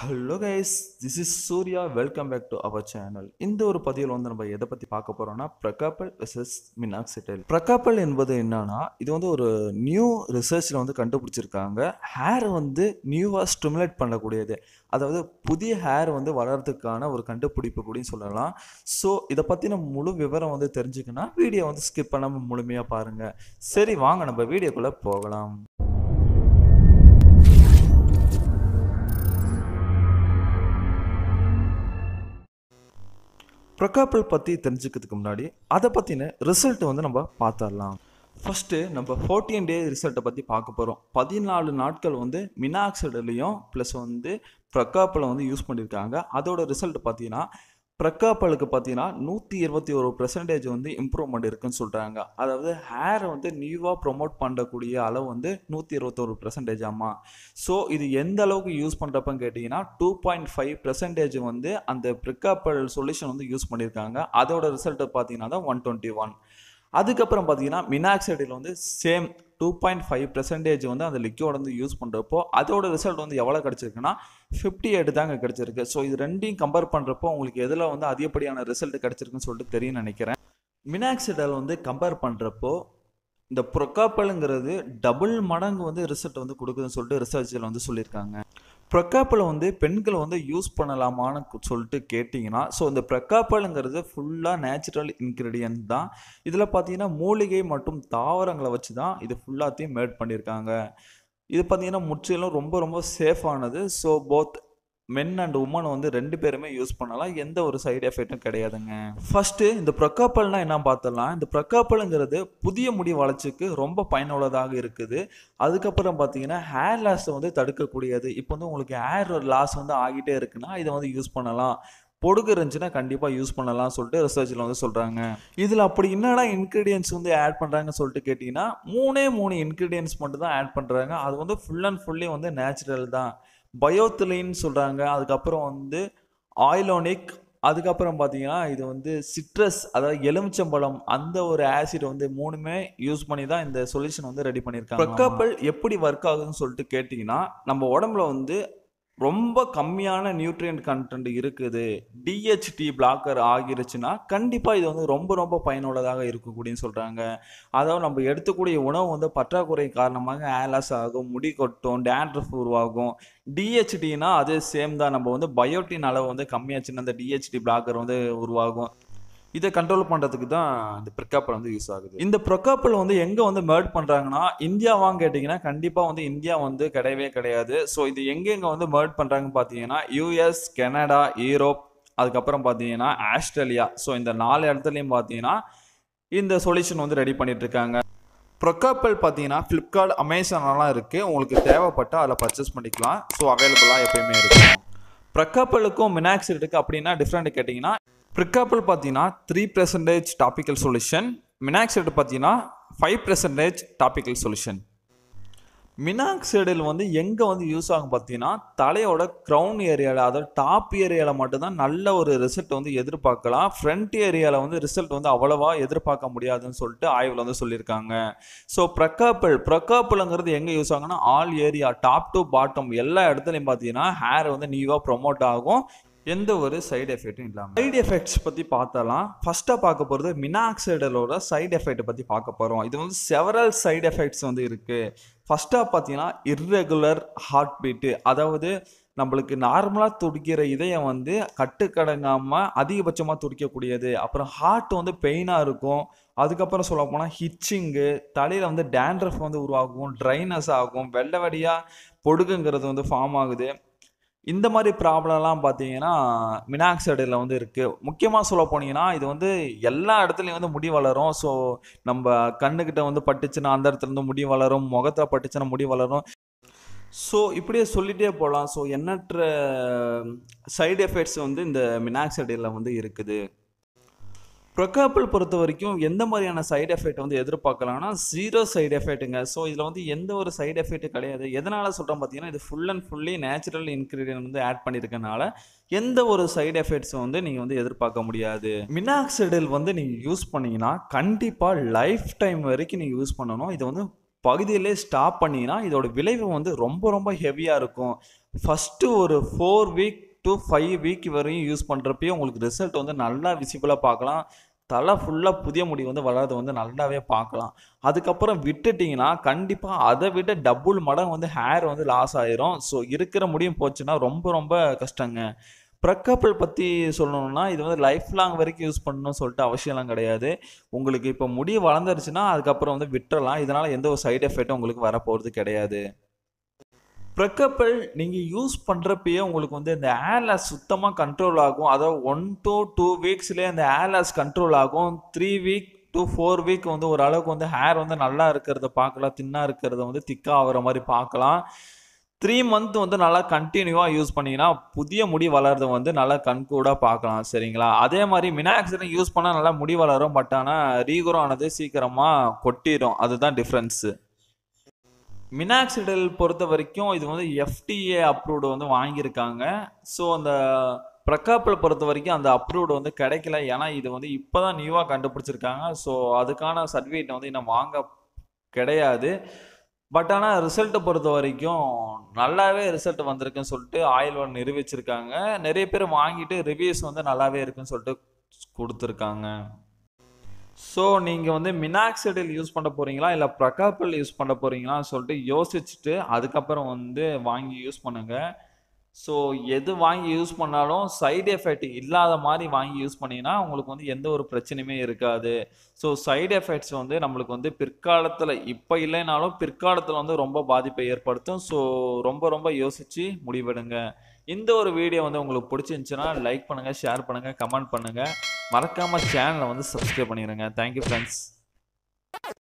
hello guys this is Surya welcome back to our channel இந்த ஒரு பதிவில் வந்து நம்ம எதை பற்றி பார்க்க போகிறோம்னா பிரகாப்பல் வெர்சஸ் மினாக்சிட்டல் பிரகாப்பல் என்பது என்னன்னா இது வந்து ஒரு நியூ ரிசர்ச்சில் வந்து கண்டுபிடிச்சிருக்காங்க ஹேர் வந்து நியூவாக ஸ்டிமுலேட் பண்ணக்கூடியது அதாவது புதிய ஹேர் வந்து வளர்றதுக்கான ஒரு கண்டுபிடிப்பு கூடயும் சொல்லலாம் ஸோ இதை பற்றின முழு விவரம் வந்து தெரிஞ்சுக்கன்னா வீடியோ வந்து ஸ்கிப் பண்ணாமல் முழுமையாக பாருங்கள் சரி வாங்க நம்ம வீடியோக்குள்ளே போகலாம் ப்ரொகாப்பல் பற்றி தெரிஞ்சுக்கிறதுக்கு முன்னாடி அதை பற்றின ரிசல்ட் வந்து நம்ம பார்த்துடலாம் ஃபஸ்ட்டு நம்ம ஃபோர்டீன் டே ரிசல்ட்டை பற்றி பார்க்க போகிறோம் பதினாலு நாட்கள் வந்து மினாக்சைடுலையும் ப்ளஸ் வந்து ப்ரொகாப்பலை வந்து யூஸ் பண்ணியிருக்காங்க அதோட ரிசல்ட் பார்த்தீங்கன்னா ப்ரக்காப்பலுக்கு பார்த்தீங்கன்னா நூற்றி இருபத்தி ஒரு பெர்சன்டேஜ் வந்து இம்ப்ரூவ்மெண்ட் இருக்குன்னு சொல்கிறாங்க அதாவது ஹேரை வந்து நியூவாக ப்ரொமோட் பண்ணக்கூடிய அளவு வந்து நூற்றி இருபத்தொரு பெர்சன்டேஜ் ஆமா ஸோ இது எந்த அளவுக்கு யூஸ் பண்ணுறப்பன்னு கேட்டிங்கன்னா டூ பாயிண்ட் ஃபைவ் பெர்சன்டேஜ் வந்து அந்த ப்ரிக்காப்பல் சொல்யூஷன் வந்து யூஸ் பண்ணியிருக்காங்க அதோட ரிசல்ட் பார்த்தீங்கன்னா தான் ஒன் டுவெண்ட்டி ஒன் அதுக்கப்புறம் பார்த்தீங்கன்னா மினாக்சைடில் வந்து same two point five percentage வந்து அந்த லிக்யூட் வந்து யூஸ் பண்ணுறப்போ அதோட ரிசல்ட் வந்து எவ்வளோ கிடச்சிருக்குன்னா ஃபிஃப்டி எயிட் தாங்க கிடச்சிருக்கு ஸோ இது ரெண்டையும் கம்பேர் பண்ணுறப்போ உங்களுக்கு எதில் வந்து அதிகப்படியான ரிசல்ட் கிடச்சிருக்குன்னு சொல்லிட்டு தெரியும் நினைக்கிறேன் மினாக்சிடல் வந்து கம்பேர் பண்ணுறப்போ இந்த ப்ரொக்காப்பலுங்கிறது டபுள் மடங்கு வந்து ரிசல்ட் வந்து கொடுக்குதுன்னு சொல்லிட்டு ரிசர்ச்சில் வந்து சொல்லியிருக்காங்க ப்ரொக்காப்பல் வந்து பெண்கள் வந்து யூஸ் பண்ணலாமான்னு சொல்லிட்டு கேட்டிங்கன்னா ஸோ இந்த ப்ரொக்காப்பலுங்கிறது ஃபுல்லாக நேச்சுரல் இன்க்ரீடியன்ட் தான் இதில் பார்த்தீங்கன்னா மூலிகை மற்றும் தாவரங்களை வச்சு தான் இது ஃபுல்லாத்தையும் மேட் பண்ணியிருக்காங்க இது பார்த்தீங்கன்னா முற்றிலும் ரொம்ப ரொம்ப சேஃபானது so both men and women வந்து ரெண்டு பேருமே யூஸ் பண்ணலாம் எந்த ஒரு சைடு எஃபெக்ட்டும் கிடையாதுங்க ஃபர்ஸ்ட் இந்த ப்ரொக்காப்பல்னா என்ன பார்த்தலாம் இந்த ப்ரொக்காப்பலுங்கிறது புதிய முடி வளர்ச்சிக்கு ரொம்ப பயனுள்ளதாக இருக்குது அதுக்கப்புறம் பார்த்தீங்கன்னா ஹேர் லாஸை வந்து தடுக்கக்கூடியது இப்போ வந்து உங்களுக்கு ஹேர் லாஸ் வந்து ஆகிட்டே இருக்குன்னா இதை வந்து யூஸ் பண்ணலாம் பொடுகு இருந்துச்சுன்னா கண்டிப்பாக யூஸ் பண்ணலாம் சொல்லிட்டு ரிசர்ச்சில் வந்து சொல்கிறாங்க இதில் அப்படி என்னடா இன்க்ரீடியன்ஸ் வந்து ஆட் பண்ணுறாங்கன்னு சொல்லிட்டு கேட்டிங்கன்னா மூணே மூணு இன்க்ரீடியன்ஸ் மட்டும் தான் ஆட் பண்ணுறாங்க அது வந்து ஃபுல் அண்ட் ஃபுல்லி வந்து நேச்சுரல் தான் பயோத்திலின்னு சொல்கிறாங்க அதுக்கப்புறம் வந்து ஆயிலோனிக் அதுக்கப்புறம் பார்த்தீங்கன்னா இது வந்து சிட்ரஸ் அதாவது எலுமிச்சம்பழம் அந்த ஒரு ஆசிட் வந்து மூணுமே யூஸ் பண்ணி தான் இந்த சொல்யூஷன் வந்து ரெடி பண்ணியிருக்காங்க ப்ரொக்காப்பல் எப்படி ஒர்க் ஆகுதுன்னு சொல்லிட்டு கேட்டிங்கன்னா நம்ம உடம்புல வந்து ரொம்ப கம்மியான நியூட்ரியன்ட் கண்டென்ட் இருக்குது டிஹெச்டி பிளாக்கர் ஆகிருச்சுன்னா கண்டிப்பாக இது வந்து ரொம்ப ரொம்ப பயனுள்ளதாக இருக்கக்கூடியன்னு சொல்கிறாங்க அதாவது நம்ம எடுத்துக்கூடிய உணவு வந்து பற்றாக்குறை காரணமாக ஏலாஸ் ஆகும் முடி கொட்டும் டேண்ட்ரஃப் உருவாகும் டிஹெச்டினா அது சேம் தான் நம்ம வந்து பயோட்டின் அளவு வந்து கம்மியாச்சுன்னா அந்த டிஹெச்டி பிளாக்கர் வந்து உருவாகும் இதை கண்ட்ரோல் பண்ணுறதுக்கு தான் இந்த ப்ரிக்காப்பல் வந்து யூஸ் ஆகுது இந்த ப்ரொக்காப்பல் வந்து எங்கே வந்து மேர்ட் பண்ணுறாங்கன்னா இந்தியாவான்னு கேட்டிங்கன்னா கண்டிப்பாக வந்து இந்தியா வந்து கிடையவே கிடையாது ஸோ இது எங்கெங்கே வந்து மேர்ட் பண்ணுறாங்கன்னு பார்த்தீங்கன்னா யூஎஸ் கனடா யூரோப் அதுக்கப்புறம் பார்த்தீங்கன்னா ஆஸ்திரேலியா ஸோ இந்த நாலு இடத்துலையும் பார்த்தீங்கன்னா இந்த சொல்யூஷன் வந்து ரெடி பண்ணிட்டு இருக்காங்க ப்ரொக்காப்பல் பார்த்தீங்கன்னா ஃப்ளிப்கார்ட் அமேசான்லாம் இருக்குது உங்களுக்கு தேவைப்பட்டால் அதில் பர்ச்சேஸ் பண்ணிக்கலாம் ஸோ அவைலபிளாக எப்பயுமே இருக்கும் ப்ரொக்காப்பலுக்கும் மினாக்சிடுக்கு அப்படின்னா டிஃப்ரெண்ட் கேட்டிங்கன்னா ப்ரிக்காப்பிள் பார்த்தீங்கன்னா three percentage topical solution minoxidil பார்த்தீங்கன்னா ஃபைவ் பெர்சன்டேஜ் டாபிக்கல் சொல்யூஷன் மினாக்சைடில் வந்து எங்கே வந்து யூஸ் ஆகும் பார்த்தீங்கன்னா தலையோட க்ரௌன் ஏரியாவில் அதாவது டாப் ஏரியாவில் மட்டும்தான் நல்ல ஒரு ரிசல்ட் வந்து எதிர்பார்க்கலாம் ஃப்ரண்ட் ஏரியாவில் வந்து ரிசல்ட் வந்து அவ்வளவா எதிர்பார்க்க முடியாதுன்னு சொல்லிட்டு ஆய்வில் வந்து சொல்லியிருக்காங்க ஸோ ப்ரக்காப்பிள் ப்ரக்காப்பிள்ங்கிறது எங்கே யூஸ் ஆகும்னா all area top to bottom எல்லா இடத்துலையும் பார்த்தீங்கன்னா ஹேர் வந்து நியூவாக ப்ரொமோட் ஆகும் எந்த ஒரு சைடு எஃபெக்ட்டும் இல்லாமல் சைடு எஃபெக்ட்ஸ் பற்றி பார்த்தலாம் ஃபஸ்ட்டாக பார்க்க போகிறது மினாக்சைடலோட சைடு எஃபெக்ட் பற்றி பார்க்க போகிறோம் இது வந்து செவரல் சைடு எஃபெக்ட்ஸ் வந்து இருக்குது ஃபஸ்ட்டாக பார்த்தீங்கன்னா இர்ரெகுலர் ஹார்ட் பீட்டு அதாவது நம்மளுக்கு நார்மலாக துடிக்கிற இதயம் வந்து கட்டுக்கடங்காமல் அதிகபட்சமாக துடிக்கக்கூடியது அப்புறம் ஹார்ட் வந்து பெயினாக இருக்கும் அதுக்கப்புறம் சொல்ல போனால் ஹிச்சிங்கு தலையில் வந்து டேண்ட்ரஃப் வந்து உருவாகும் ட்ரைனஸ் ஆகும் வெள்ளை வெடியாக பொடுகுங்கிறது வந்து ஃபார்ம் ஆகுது இந்த மாதிரி ப்ராப்ளம்லாம் பார்த்தீங்கன்னா மினாக்சைடில் வந்து இருக்குது முக்கியமாக சொல்ல போனீங்கன்னா இது வந்து எல்லா இடத்துலையும் வந்து முடி வளரும் ஸோ நம்ம கண்ணுக்கிட்ட வந்து பட்டுச்சுன்னா அந்த இடத்துல இருந்து முடி வளரும் முகத்தில் பட்டுச்சுன்னா முடி வளரும் ஸோ இப்படியே சொல்லிகிட்டே போகலாம் ஸோ எண்ணற்ற சைடு எஃபெக்ட்ஸ் வந்து இந்த மினாக்சைடில் வந்து இருக்குது ப்ரொக்காப்பிள் பொறுத்த வரைக்கும் எந்த மாதிரியான சைடு எஃபெக்ட் வந்து எதிர்பார்க்கலாம்னா ஜீரோ சைடு எஃபெக்ட்டுங்க ஸோ இதில் வந்து எந்த ஒரு சைடு எஃபெக்ட்டும் கிடையாது எதனால் சொல்கிறோம் பார்த்தீங்கன்னா இது full and fully natural ingredient வந்து ஆட் பண்ணியிருக்கனால எந்த ஒரு சைடு எஃபெக்ட்ஸும் வந்து நீங்கள் வந்து எதிர்பார்க்க முடியாது மினாக்சிடில் வந்து நீங்கள் யூஸ் பண்ணீங்கன்னா கண்டிப்பாக லைஃப் டைம் வரைக்கும் நீங்கள் யூஸ் பண்ணணும் இது வந்து பகுதியிலே ஸ்டாப் பண்ணிங்கன்னா இதோட விளைவு வந்து ரொம்ப ரொம்ப ஹெவியாக இருக்கும் ஃபஸ்ட்டு ஒரு four week to five week வரையும் யூஸ் பண்ணுறப்பயே உங்களுக்கு ரிசல்ட் வந்து நல்லா விசிபிளாக பார்க்கலாம் தலை ஃபுல்லாக புதிய முடி வந்து வளர்றது வந்து நல்லாவே பார்க்கலாம் அதுக்கப்புறம் விட்டுட்டிங்கன்னா கண்டிப்பாக அதை விட டபுள் மடங்கு வந்து ஹேர் வந்து லாஸ் ஆயிரும் ஸோ இருக்கிற முடியும் போச்சுன்னா ரொம்ப ரொம்ப கஷ்டங்க ப்ரெக்கப்பிள் பற்றி சொல்லணும்னா இது வந்து லைஃப் லாங் வரைக்கும் யூஸ் பண்ணணும்னு சொல்லிட்டு அவசியம்லாம் கிடையாது உங்களுக்கு இப்போ முடி வளர்ந்துருச்சுன்னா அதுக்கப்புறம் வந்து விட்டுறலாம் இதனால் எந்த ஒரு சைடு எஃபெக்ட்டும் உங்களுக்கு வரப்போகிறது கிடையாது ப்ரெக்கப்பிள் நீங்கள் யூஸ் பண்ணுறப்பயே உங்களுக்கு வந்து இந்த ஏர்லாஸ் சுத்தமாக கண்ட்ரோல் ஆகும் அதாவது ஒன் டு டூ வீக்ஸ்லேயே அந்த ஏர்லாஸ் கண்ட்ரோல் ஆகும் three week to four week வந்து ஓரளவுக்கு வந்து ஹேர் வந்து நல்லா இருக்கிறத பார்க்கலாம் தின்னாக இருக்கிறத வந்து திக்காக ஆகிற மாதிரி பார்க்கலாம் த்ரீ மந்த் வந்து நல்லா கண்டினியூவாக யூஸ் பண்ணிங்கன்னா புதிய முடி வளர்றத வந்து நல்லா கண்கூடாக பார்க்கலாம் சரிங்களா அதே மாதிரி மினாக்சிடன் யூஸ் பண்ணால் நல்லா முடி வளரும் பட் ஆனால் ரீகுரோ ஆனது சீக்கிரமாக கொட்டிடும் அதுதான் டிஃப்ரென்ஸு மினாக்சிடல் பொறுத்த வரைக்கும் இது வந்து எஃப்டிஏ அப்ரூவ்டு வந்து வாங்கியிருக்காங்க ஸோ அந்த ப்ரக்காப்பில் பொறுத்த வரைக்கும் அந்த அப்ரூவ்டு வந்து கிடைக்கல ஏன்னா இது வந்து இப்போ தான் நியூவாக கண்டுபிடிச்சிருக்காங்க ஸோ அதுக்கான சர்டிஃபிகேட் வந்து இன்னும் வாங்க கிடையாது பட் ஆனால் ரிசல்ட்டை பொறுத்த வரைக்கும் நல்லாவே ரிசல்ட் வந்திருக்குன்னு சொல்லிட்டு ஆயில் ஒன் நிரூபிச்சிருக்காங்க நிறைய பேர் வாங்கிட்டு ரிவ்யூஸ் வந்து நல்லாவே இருக்குன்னு சொல்லிட்டு கொடுத்துருக்காங்க ஸோ நீங்கள் வந்து மினாக்சிடில் யூஸ் பண்ண போகிறீங்களா இல்லை ப்ரக்காப்பிள் யூஸ் பண்ண போகிறீங்களா சொல்லிட்டு யோசிச்சுட்டு அதுக்கப்புறம் வந்து வாங்கி யூஸ் பண்ணுங்கள் ஸோ எது வாங்கி யூஸ் பண்ணாலும் சைடு எஃபெக்ட் இல்லாத மாதிரி வாங்கி யூஸ் பண்ணிங்கன்னா உங்களுக்கு வந்து எந்த ஒரு பிரச்சனையுமே இருக்காது ஸோ சைடு எஃபெக்ட்ஸ் வந்து நம்மளுக்கு வந்து பிற்காலத்தில் இப்போ இல்லைனாலும் பிற்காலத்தில் வந்து ரொம்ப பாதிப்பை ஏற்படுத்தும் ஸோ ரொம்ப ரொம்ப யோசித்து முடிவெடுங்க இந்த ஒரு வீடியோ வந்து உங்களுக்கு பிடிச்சிருந்துச்சுன்னா லைக் பண்ணுங்கள் ஷேர் பண்ணுங்கள் கமெண்ட் பண்ணுங்கள் மறக்காமல் சேனலை வந்து சப்ஸ்கிரைப் பண்ணிடுங்க தேங்க்யூ ஃப்ரெண்ட்ஸ்